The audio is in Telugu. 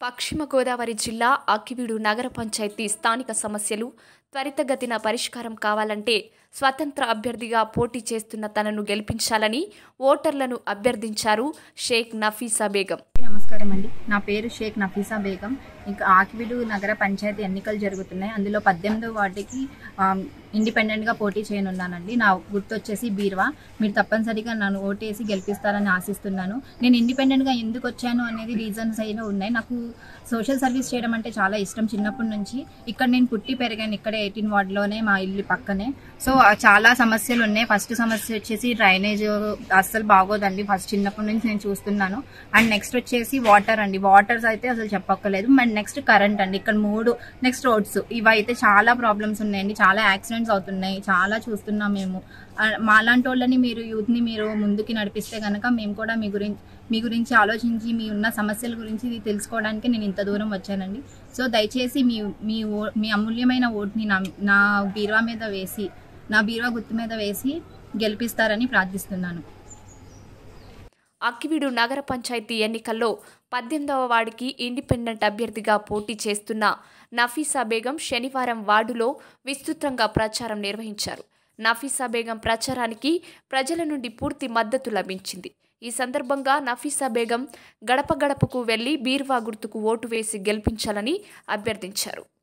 పశ్చిమ గోదావరి జిల్లా అక్కివీడు నగర పంచాయతీ స్థానిక సమస్యలు త్వరితగతిన పరిష్కారం కావాలంటే స్వతంత్ర అభ్యర్థిగా పోటీ చేస్తున్న తనను గెలిపించాలని ఓటర్లను అభ్యర్థించారు షేక్ నఫీసా బేగం నమస్కారం అండి నా పేరు షేక్ నఫీసా బేగం ఇంకా ఆకివీడు నగర పంచాయతీ ఎన్నికలు జరుగుతున్నాయి అందులో పద్దెనిమిదో వార్డుకి ఆమ్, ఇండిపెండెంట్గా పోటీ చేయనున్నానండి నా గుర్తు వచ్చేసి బీర్వా మీరు తప్పనిసరిగా నన్ను ఓటేసి గెలిపిస్తారని ఆశిస్తున్నాను నేను ఇండిపెండెంట్గా ఎందుకు వచ్చాను అనేది రీజన్స్ అయినా ఉన్నాయి నాకు సోషల్ సర్వీస్ చేయడం అంటే చాలా ఇష్టం చిన్నప్పటి నుంచి ఇక్కడ నేను పుట్టి పెరిగాను ఇక్కడే ఎయిటీన్ వార్డులోనే మా ఇల్లు పక్కనే సో ఆ, చాలా సమస్యలు ఉన్నాయి ఫస్ట్ సమస్య వచ్చేసి డ్రైనేజ్ అస్సలు బాగోదండి ఫస్ట్ చిన్నప్పటి నుంచి నేను చూస్తున్నాను అండ్ నెక్స్ట్ వచ్చేసి వాటర్ అండి వాటర్స్ అయితే అసలు చెప్పక్కర్లేదు అండ్ నెక్స్ట్ కరెంట్ అండి ఇక్కడ మూడు నెక్స్ట్ రోడ్స్ ఇవి అయితే చాలా ప్రాబ్లమ్స్ ఉన్నాయండి చాలా యాక్సిడెంట్స్ అవుతున్నాయి చాలా చూస్తున్నాం మేము ఆ, మాలాంటి వాళ్ళని మీరు యూత్ని మీరు ముందుకి నడిపిస్తే కనుక మేము కూడా మీ గురించి మీ గురించి ఆలోచించి మీ ఉన్న సమస్యల గురించి ఇది తెలుసుకోవడానికి నేను ఇంత దూరం వచ్చానండి సో దయచేసి మీ మీ ఓ మీ అమూల్యమైన ఓట్ని నా నా బీరువా మీద వేసి నా బీరువా గుర్తు మీద వేసి గెలిపిస్తారని ప్రార్థిస్తున్నాను అక్కివీడు నగర పంచాయతీ ఎన్నికల్లో పద్దెనిమిదవ వార్డుకి ఇండిపెండెంట్ అభ్యర్థిగా పోటీ చేస్తున్న నఫీసా బేగం శనివారం వార్డులో విస్తృతంగా ప్రచారం నిర్వహించారు నఫీసా బేగం ప్రచారానికి ప్రజల నుండి పూర్తి మద్దతు లభించింది ఈ సందర్భంగా నఫీసా బేగం గడప గడపకు వెళ్లి బీర్వా గుర్తుకు ఓటు వేసి గెలిపించాలని అభ్యర్థించారు